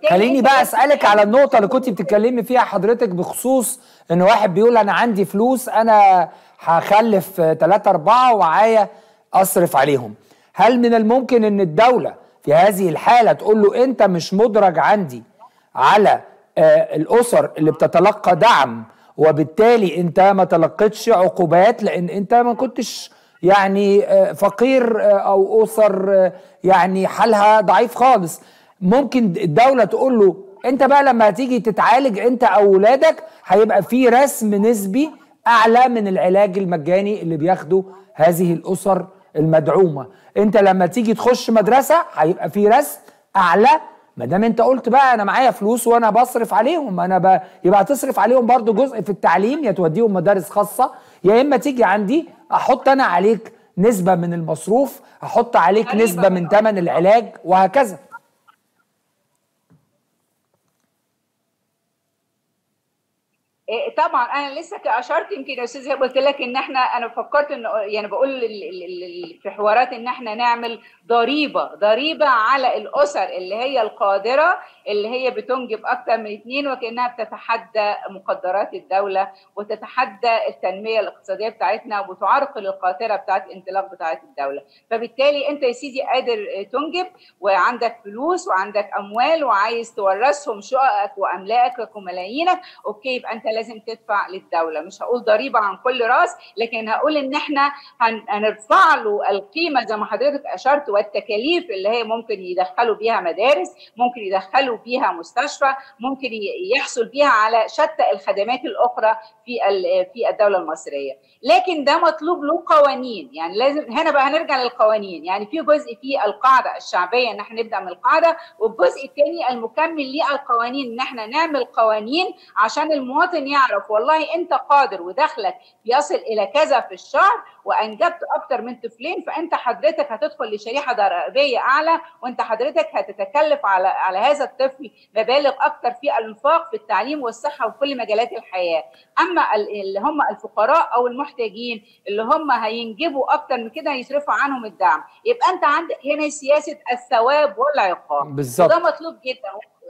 فبالتالي خليني أنت بقى لازم اسالك على تعمل النقطه اللي كنت بتتكلمي فيها حضرتك بخصوص ان واحد بيقول انا عندي فلوس انا هخلف ثلاثة أربعة وعايا أصرف عليهم هل من الممكن أن الدولة في هذه الحالة تقول له أنت مش مدرج عندي على آه، الأسر اللي بتتلقى دعم وبالتالي أنت ما تلقيتش عقوبات لأن أنت ما كنتش يعني آه، فقير آه، أو أسر آه، يعني حالها ضعيف خالص ممكن الدولة تقول له أنت بقى لما هتيجي تتعالج أنت أو ولادك هيبقى في رسم نسبي اعلى من العلاج المجاني اللي بياخده هذه الاسر المدعومه انت لما تيجي تخش مدرسه هيبقى في رسم اعلى ما دام انت قلت بقى انا معايا فلوس وانا بصرف عليهم انا ب... يبقى تصرف عليهم برضو جزء في التعليم يا توديهم مدارس خاصه يا اما تيجي عندي احط انا عليك نسبه من المصروف احط عليك غريبة نسبه من ثمن العلاج وهكذا إيه، طبعا انا لسه ك- اشرت يمكن يا استاذ قلت لك ان احنا انا فكرت ان يعني بقول ال- ال- ال- في حوارات ان احنا نعمل ضريبه ضريبه على الاسر اللي هي القادره اللي هي بتنجب اكثر من اثنين وكانها بتتحدى مقدرات الدوله وتتحدى التنميه الاقتصاديه بتاعتنا وتعرقل القاطره بتاعت الانطلاق بتاعت الدوله فبالتالي انت يا سيدي قادر تنجب وعندك فلوس وعندك اموال وعايز تورثهم شققك واملاكك وملايينك اوكي يبقى انت لازم تدفع للدوله مش هقول ضريبه عن كل راس لكن هقول ان احنا هن- هنرفع له القيمه زي ما حضرتك اشرت والتكاليف اللي هي ممكن يدخلوا بيها مدارس ممكن يدخلوا بيها مستشفى ممكن ي- يحصل بيها على شتى الخدمات الاخرى في ال- في الدوله المصريه لكن ده مطلوب له قوانين يعني لازم هنا بقى هنرجع للقوانين يعني في جزء في القاعده الشعبيه ان احنا نبدا من القاعده والجزء الثاني المكمل للقوانين ان احنا نعمل قوانين عشان المواطن يعرف والله انت قادر ودخلك يصل الى كذا في الشهر وانجبت اكتر من طفلين فانت حضرتك هتدخل لشريحه ضريبيه اعلى وانت حضرتك هتتكلف على على هذا الطفل مبالغ اكتر في الانفاق في التعليم والصحه وكل مجالات الحياه اما ال- اللي هم الفقراء او المحتاجين اللي هم هينجبوا اكتر من كده هيصرفوا عنهم الدعم يبقى انت عندك هنا سياسه الثواب والعقاب بالظبط وده مطلوب جدا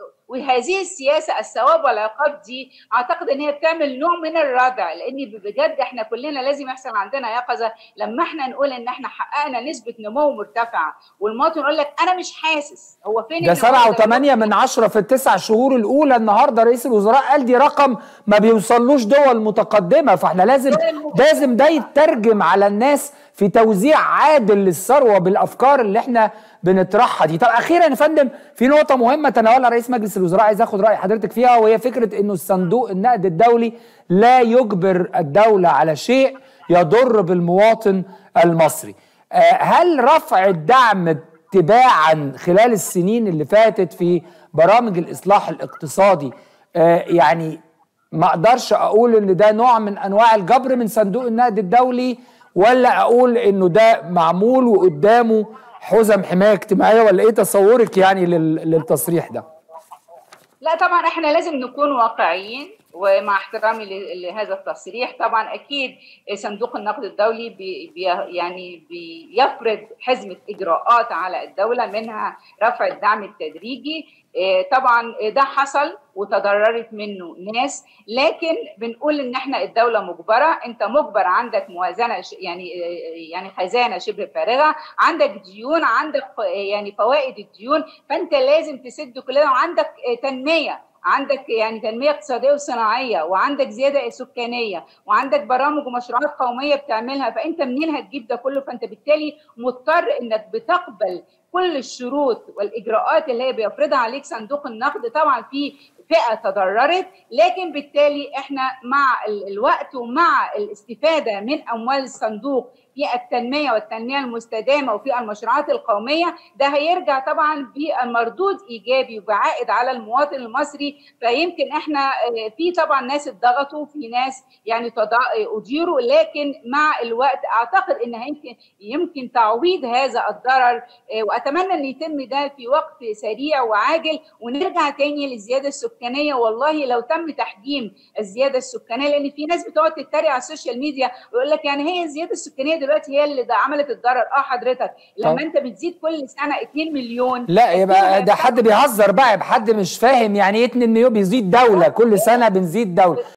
وهذه السياسه الثواب والعقاب دي اعتقد ان هي بتعمل نوع من الردع لان بجد احنا كلنا لازم يحصل عندنا يقظه لما احنا نقول ان احنا حققنا نسبه نمو مرتفعه والمواطن يقول لك انا مش حاسس هو فين ده النمو سبعة ده؟ وثمانية من عشرة في التسع شهور الأولى النهاردة رئيس الوزراء قال دي رقم ما بيوصلوش دول متقدمة فاحنا لازم لازم ده يترجم على الناس في توزيع عادل للثروة بالأفكار اللي احنا بنطرحها دي طب أخيرا يا فندم في نقطة مهمة تناولها رئيس مجلس الوزراء عايز أخد رأي حضرتك فيها وهي فكرة إنه الصندوق النقد الدولي لا يجبر الدولة على شيء يضر بالمواطن المصري آه، هل رفع الدعم تباعا خلال السنين اللي فاتت في برامج الاصلاح الاقتصادي آه، يعني ما اقدرش اقول ان ده نوع من انواع الجبر من صندوق النقد الدولي ولا اقول انه ده معمول وقدامه حزم حمايه اجتماعيه ولا ايه تصورك يعني لل- للتصريح ده؟ لا طبعا احنا لازم نكون واقعيين ومع احترامي ل- لهذا التصريح طبعا اكيد صندوق النقد الدولي بي بي يعني بيفرض حزمه اجراءات على الدوله منها رفع الدعم التدريجي إيه، طبعا ده حصل وتضررت منه ناس لكن بنقول ان احنا الدوله مجبره انت مجبر عندك موازنه ش- يعني يعني خزانه شبه فارغه عندك ديون عندك يعني فوائد الديون فانت لازم تسد كل ده وعندك تنميه عندك يعني تنميه اقتصاديه وصناعيه وعندك زياده سكانيه وعندك برامج ومشروعات قوميه بتعملها فانت منين هتجيب ده كله فانت بالتالي مضطر انك بتقبل كل الشروط والاجراءات اللي هي بيفرضها عليك صندوق النقد طبعا في فئه تضررت لكن بالتالي احنا مع ال- الوقت ومع الاستفاده من اموال الصندوق في التنميه والتنميه المستدامه وفي المشروعات القوميه ده هيرجع طبعا بمردود ايجابي وبعائد على المواطن المصري فيمكن احنا آه، في طبعا ناس اتضغطوا في ناس يعني تضا- اجيروا لكن مع الوقت اعتقد ان يمكن يمكن تعويض هذا الضرر آه، واتمنى ان يتم ده في وقت سريع وعاجل ونرجع تاني للزياده السكانيه والله لو تم تحجيم الزياده السكانيه لان في ناس بتقعد تتريق على السوشيال ميديا ويقول لك يعني هي الزياده السكانيه دلوقتي هي اللي ده عملت الضرر اه حضرتك لما طب. انت بتزيد كل سنه 2 مليون لا أكيد يبقى ده هيبقى- حد بيهزر بقى يبقى حد مش فاهم يعني ايه 2 مليون بيزيد دوله كل سنه بنزيد دوله